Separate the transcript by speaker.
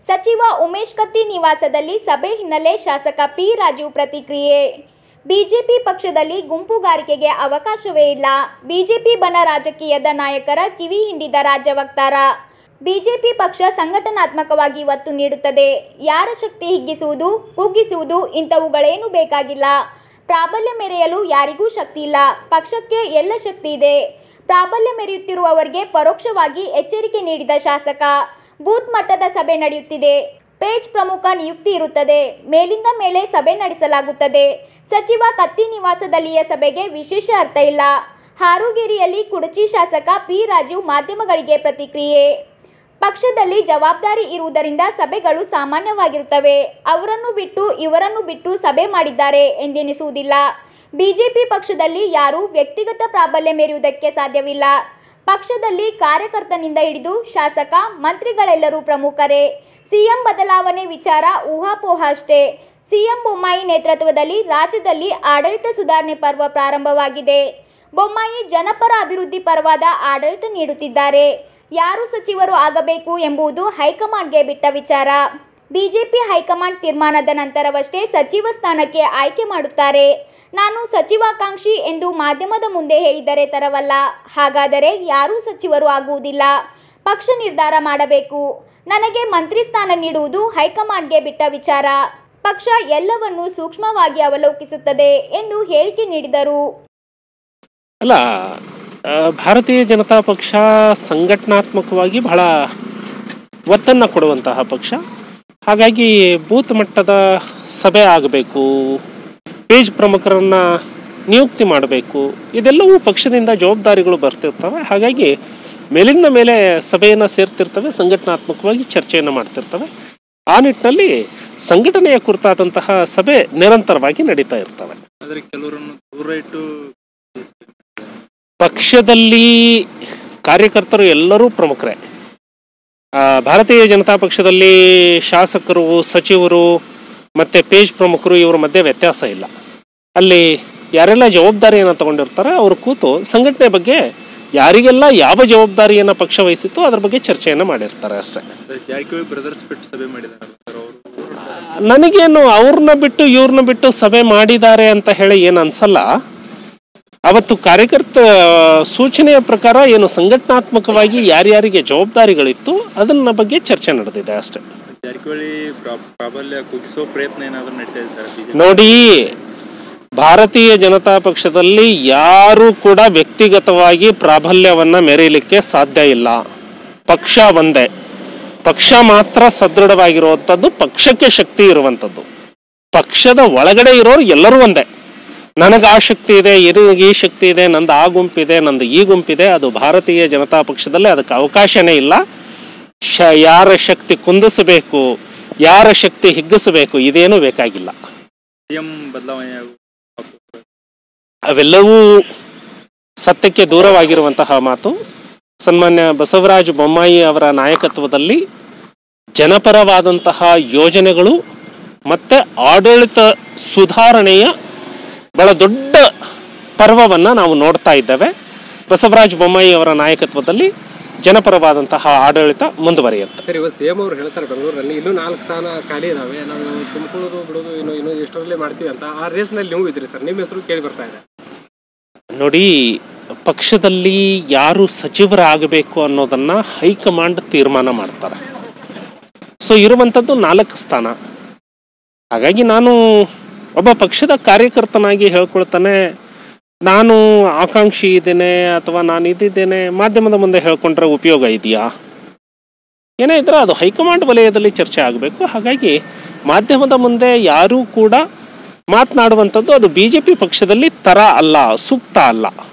Speaker 1: ಸಚಿವ ಉಮೇಶ್ ಕತ್ತಿ ನಿವಾಸದಲ್ಲಿ ಸಭೆ ಹಿನ್ನೆಲೆ ಶಾಸಕ ಪಿ ರಾಜು ಪ್ರತಿಕ್ರಿಯೆ ಬಿಜೆಪಿ ಪಕ್ಷದಲ್ಲಿ ಗುಂಪುಗಾರಿಕೆಗೆ ಅವಕಾಶವೇ ಇಲ್ಲ ಬಿಜೆಪಿ ಬಣ ರಾಜಕೀಯದ ನಾಯಕರ ಕಿವಿ ಹಿಂಡಿದ ರಾಜ್ಯ ವಕ್ತಾರ ಬಿಜೆಪಿ ಪಕ್ಷ ಸಂಘಟನಾತ್ಮಕವಾಗಿ ಒತ್ತು ನೀಡುತ್ತದೆ ಯಾರ ಶಕ್ತಿ ಹಿಗ್ಗಿಸುವುದು ಕುಗ್ಗಿಸುವುದು ಇಂಥವುಗಳೇನೂ ಬೇಕಾಗಿಲ್ಲ ಪ್ರಾಬಲ್ಯ ಮೆರೆಯಲು ಯಾರಿಗೂ ಶಕ್ತಿ ಇಲ್ಲ ಪಕ್ಷಕ್ಕೆ ಎಲ್ಲ ಶಕ್ತಿ ಇದೆ ಪ್ರಾಬಲ್ಯ ಮೆರೆಯುತ್ತಿರುವವರಿಗೆ ಪರೋಕ್ಷವಾಗಿ ಎಚ್ಚರಿಕೆ ನೀಡಿದ ಶಾಸಕ ಬೂತ್ ಮಟ್ಟದ ಸಭೆ ನಡೆಯುತ್ತಿದೆ ಪೇಜ್ ಪ್ರಮುಖ ನಿಯುಕ್ತಿ ಇರುತ್ತದೆ ಮೇಲಿಂದ ಮೇಲೆ ಸಭೆ ನಡೆಸಲಾಗುತ್ತದೆ ಸಚಿವ ಕತ್ತಿ ನಿವಾಸದಲ್ಲಿಯ ಸಭೆಗೆ ವಿಶೇಷ ಅರ್ಥ ಇಲ್ಲ ಹಾರುಗೇರಿಯಲ್ಲಿ ಕುಡಚಿ ಶಾಸಕ ಪಿ ರಾಜು ಮಾಧ್ಯಮಗಳಿಗೆ ಪ್ರತಿಕ್ರಿಯೆ ಪಕ್ಷದಲ್ಲಿ ಜವಾಬ್ದಾರಿ ಇರುವುದರಿಂದ ಸಭೆಗಳು ಸಾಮಾನ್ಯವಾಗಿರುತ್ತವೆ ಅವರನ್ನು ಬಿಟ್ಟು ಇವರನ್ನು ಬಿಟ್ಟು ಸಭೆ ಮಾಡಿದ್ದಾರೆ ಎಂದೆನಿಸುವುದಿಲ್ಲ ಬಿಜೆಪಿ ಪಕ್ಷದಲ್ಲಿ ಯಾರೂ ವ್ಯಕ್ತಿಗತ ಪ್ರಾಬಲ್ಯ ಮೆರೆಯುವುದಕ್ಕೆ ಸಾಧ್ಯವಿಲ್ಲ ಪಕ್ಷದಲ್ಲಿ ಕಾರ್ಯಕರ್ತನಿಂದ ಹಿಡಿದು ಶಾಸಕ ಮಂತ್ರಿಗಳೆಲ್ಲರೂ ಪ್ರಮುಖರೇ ಸಿಎಂ ಬದಲಾವಣೆ ವಿಚಾರ ಊಹಾಪೋಹ ಅಷ್ಟೇ ಸಿಎಂ ಬೊಮ್ಮಾಯಿ ನೇತೃತ್ವದಲ್ಲಿ ರಾಜ್ಯದಲ್ಲಿ ಆಡಳಿತ ಸುಧಾರಣೆ ಪರ್ವ ಪ್ರಾರಂಭವಾಗಿದೆ ಬೊಮ್ಮಾಯಿ ಜನಪರ ಅಭಿವೃದ್ಧಿ ಪರವಾದ ಆಡಳಿತ ನೀಡುತ್ತಿದ್ದಾರೆ ಯಾರು ಸಚಿವರು ಆಗಬೇಕು ಎಂಬುದು ಹೈಕಮಾಂಡ್ಗೆ ಬಿಟ್ಟ ವಿಚಾರ ಬಿಜೆಪಿ ಹೈಕಮಾಂಡ್ ತೀರ್ಮಾನದ ನಂತರವಷ್ಟೇ ಸಚಿವ ಸ್ಥಾನಕ್ಕೆ ಆಯ್ಕೆ ಮಾಡುತ್ತಾರೆ ನಾನು ಸಚಿವಾಕಾಂಕ್ಷಿ ಎಂದು ಮಾಧ್ಯಮದ ಮುಂದೆ ಹೇಳಿದರೆ ತರವಲ್ಲ ಹಾಗಾದರೆ ಯಾರೂ ಸಚಿವರು ಆಗುವುದಿಲ್ಲ ಪಕ್ಷ ನಿರ್ಧಾರ ಮಾಡಬೇಕು ನನಗೆ ಮಂತ್ರಿ ಸ್ಥಾನ ನೀಡುವುದು ಹೈಕಮಾಂಡ್ಗೆ ಬಿಟ್ಟ ವಿಚಾರ ಪಕ್ಷ ಎಲ್ಲವನ್ನೂ ಸೂಕ್ಷ್ಮವಾಗಿ ಅವಲೋಕಿಸುತ್ತದೆ ಎಂದು ಹೇಳಿಕೆ ನೀಡಿದರು
Speaker 2: ಅಲ್ಲ ಆ, ಭಾರತೀಯ ಜನತಾ ಪಕ್ಷ ಸಂಘಟನಾತ್ಮಕವಾಗಿ ಬಹಳ ಒತ್ತನ್ನು ಕೊಡುವಂತಹ ಪಕ್ಷ ಹಾಗಾಗಿ ಬೂತ್ ಮಟ್ಟದ ಸಭೆ ಆಗಬೇಕು ಪೇಜ್ ಪ್ರಮುಖರನ್ನ ನಿಯುಕ್ತಿ ಮಾಡಬೇಕು ಇದೆಲ್ಲವೂ ಪಕ್ಷದಿಂದ ಜವಾಬ್ದಾರಿಗಳು ಬರ್ತಿರ್ತವೆ ಹಾಗಾಗಿ ಮೇಲಿಂದ ಮೇಲೆ ಸಭೆಯನ್ನು ಸೇರ್ತಿರ್ತವೆ ಸಂಘಟನಾತ್ಮಕವಾಗಿ ಚರ್ಚೆಯನ್ನು ಮಾಡ್ತಿರ್ತವೆ ಆ ನಿಟ್ಟಿನಲ್ಲಿ ಸಂಘಟನೆಯ ಕುರಿತಾದಂತಹ ಸಭೆ ನಿರಂತರವಾಗಿ ನಡೀತಾ ಇರ್ತವೆ
Speaker 3: ಆದರೆ ಕೆಲವರನ್ನು ದೂರ ಇಟ್ಟು
Speaker 2: ಪಕ್ಷದಲ್ಲಿ ಕಾರ್ಯಕರ್ತರು ಎಲ್ಲರೂ ಪ್ರಮುಖರೇ ಆ, ಭಾರತೀಯ ಜನತಾ ಪಕ್ಷದಲ್ಲಿ ಶಾಸಕರು ಸಚಿವರು ಮತ್ತು ಪೇಜ್ ಪ್ರಮುಖರು ಇವರ ಮಧ್ಯೆ ವ್ಯತ್ಯಾಸ ಇಲ್ಲ ಅಲ್ಲಿ ಯಾರೆಲ್ಲ ಜವಾಬ್ದಾರಿಯನ್ನು ತಗೊಂಡಿರ್ತಾರೆ ಅವರು ಕೂತು ಸಂಘಟನೆ ಬಗ್ಗೆ ಯಾರಿಗೆಲ್ಲ ಯಾವ ಜವಾಬ್ದಾರಿಯನ್ನು ಪಕ್ಷ ವಹಿಸಿತ್ತು ಅದ್ರ ಬಗ್ಗೆ ಚರ್ಚೆಯನ್ನು ಮಾಡಿರ್ತಾರೆ ಅಷ್ಟೇ
Speaker 3: ಅಂದರೆ ಜಾರಕಿಹೊಳಿ ಬ್ರದರ್ಸ್ ಬಿಟ್ಟು ಸಭೆ ಮಾಡಿದಾರಲ್ಲ ಸರ್ ಅವರು
Speaker 2: ನನಗೇನು ಅವ್ರನ್ನ ಬಿಟ್ಟು ಇವ್ರನ್ನ ಬಿಟ್ಟು ಸಭೆ ಮಾಡಿದ್ದಾರೆ ಅಂತ ಹೇಳಿ ಏನು ಅನ್ಸಲ್ಲ ಅವತ್ತು ಕಾರ್ಯಕರ್ತ ಸೂಚನೆಯ ಪ್ರಕಾರ ಏನು ಸಂಘಟನಾತ್ಮಕವಾಗಿ ಯಾರ್ಯಾರಿಗೆ ಜವಾಬ್ದಾರಿಗಳಿತ್ತು ಅದನ್ನ ಬಗ್ಗೆ ಚರ್ಚೆ ನಡೆದಿದೆ ಅಷ್ಟೇ
Speaker 3: ಜಾರಕಿಹೊಳಿ ಪ್ರಾ- ಪ್ರಾಬಲ್ಯ ಕುಗ್ಗಿಸೋ ಪ್ರಯತ್ನ ಏನಾದರೂ ನಡೀತಾ ಇದೆ ಸರ್ ಬಿಜೆಪಿ
Speaker 2: ನೋಡಿ ಭಾರತೀಯ ಜನತಾ ಪಕ್ಷದಲ್ಲಿ ಯಾರು ಕೂಡ ವ್ಯಕ್ತಿಗತವಾಗಿ ಪ್ರಾಬಲ್ಯವನ್ನ ಮೆರೆಯಲಿಕ್ಕೆ ಸಾಧ್ಯ ಇಲ್ಲ ಪಕ್ಷ ಒಂದೇ ಪಕ್ಷ ಮಾತ್ರ ಸದೃಢವಾಗಿರುವಂಥದ್ದು ಪಕ್ಷಕ್ಕೆ ಶಕ್ತಿ ಇರುವಂಥದ್ದು ಪಕ್ಷದ ಒಳಗಡೆ ಇರೋರು ಎಲ್ಲರೂ ಒಂದೇ ನನಗೆ ಆ ಶಕ್ತಿ ಇದೆ ಇವ್ರಿಗೆ ಈ ಶಕ್ತಿ ಇದೆ ನಂದು ಆ ಗುಂಪಿದೆ ನಂದು ಈ ಗುಂಪಿದೆ ಅದು ಭಾರತೀಯ ಜನತಾ ಪಕ್ಷದಲ್ಲಿ ಅದಕ್ಕೆ ಅವಕಾಶನೇ ಇಲ್ಲ ಶ ಯಾರ ಶಕ್ತಿ ಕುಂದಿಸಬೇಕು ಯಾರ ಶಕ್ತಿ ಹಿಗ್ಗಿಸಬೇಕು ಇದೇನೂ ಬೇಕಾಗಿಲ್ಲ
Speaker 3: ಸಿಎಂ ಬದಲಾವಣೆ ಆಗು-
Speaker 2: ಅವೆಲ್ಲವೂ ಸತ್ಯಕ್ಕೆ ದೂರವಾಗಿರುವಂತಹ ಮಾತು ಸನ್ಮಾನ್ಯ ಬಸವರಾಜ ಬೊಮ್ಮಾಯಿ ಅವರ ನಾಯಕತ್ವದಲ್ಲಿ ಜನಪರವಾದಂತಹ ಯೋಜನೆಗಳು ಮತ್ತೆ ಆಡಳಿತ ಸುಧಾರಣೆಯ ಬಹಳ ದೊಡ್ಡ ಪರ್ವವನ್ನು ನಾವು ನೋಡ್ತಾ ಇದ್ದೇವೆ ಬಸವರಾಜ ಬೊಮ್ಮಾಯಿ ಅವರ ನಾಯಕತ್ವದಲ್ಲಿ ಜನಪರವಾದಂತಹ ಆಡಳಿತ ಮುಂದುವರಿಯುತ್ತೆ
Speaker 4: ಸರ್ ಇವತ್ತು ಸಿಎಂ ಅವ್ರು ಹೇಳ್ತಾರೆ ಬೆಂಗಳೂರಲ್ಲಿ ಇನ್ನೂ ನಾಲ್ಕು ಸ್ಥಾನ ಖಾಲಿ ಇದಾವೆ ನಾವು ತುಂಬಿಕೊಳ್ಳೋದು ಬಿಡೋದು ಇನ್ನು ಇನ್ನೂ ಎಷ್ಟರಲ್ಲೇ ಮಾಡ್ತೀವಿ ಅಂತ ಆ ರೇಸ್ನಲ್ಲಿ ನೀವು ಇದ್ರಿ ಸರ್ ನಿಮ್ಮ ಹೆಸರು ಕೇಳಿ ಬರ್ತಾ ಇದೆ
Speaker 2: ನೋಡಿ ಪಕ್ಷದಲ್ಲಿ ಯಾರು ಸಚಿವರಾಗಬೇಕು ಅನ್ನೋದನ್ನ ಹೈಕಮಾಂಡ್ ತೀರ್ಮಾನ ಮಾಡ್ತಾರೆ ಸೊ ಇರುವಂಥದ್ದು ನಾಲ್ಕು ಸ್ಥಾನ ಹಾಗಾಗಿ ನಾನು ಒಬ್ಬ ಪಕ್ಷದ ಕಾರ್ಯಕರ್ತನಾಗಿ ಹೇಳ್ಕೊಳ್ತಾನೆ ನಾನು ಆಕಾಂಕ್ಷಿ ಇದ್ದೇನೆ ಅಥವಾ ನಾನು ಇದ್ದಿದ್ದೇನೆ ಮಾಧ್ಯಮದ ಮುಂದೆ ಹೇಳ್ಕೊಂಡ್ರೆ ಉಪಯೋಗ ಇದೆಯಾ ಏನೇ ಇದ್ರೆ ಅದು ಹೈಕಮಾಂಡ್ ವಲಯದಲ್ಲಿ ಚರ್ಚೆ ಆಗಬೇಕು ಹಾಗಾಗಿ ಮಾಧ್ಯಮದ ಮುಂದೆ ಯಾರೂ ಕೂಡ ಮಾತನಾಡುವಂಥದ್ದು ಅದು ಬಿ ಜೆ ಪಿ ಪಕ್ಷದಲ್ಲಿ ತರ ಅಲ್ಲ ಸೂಕ್ತ ಅಲ್ಲ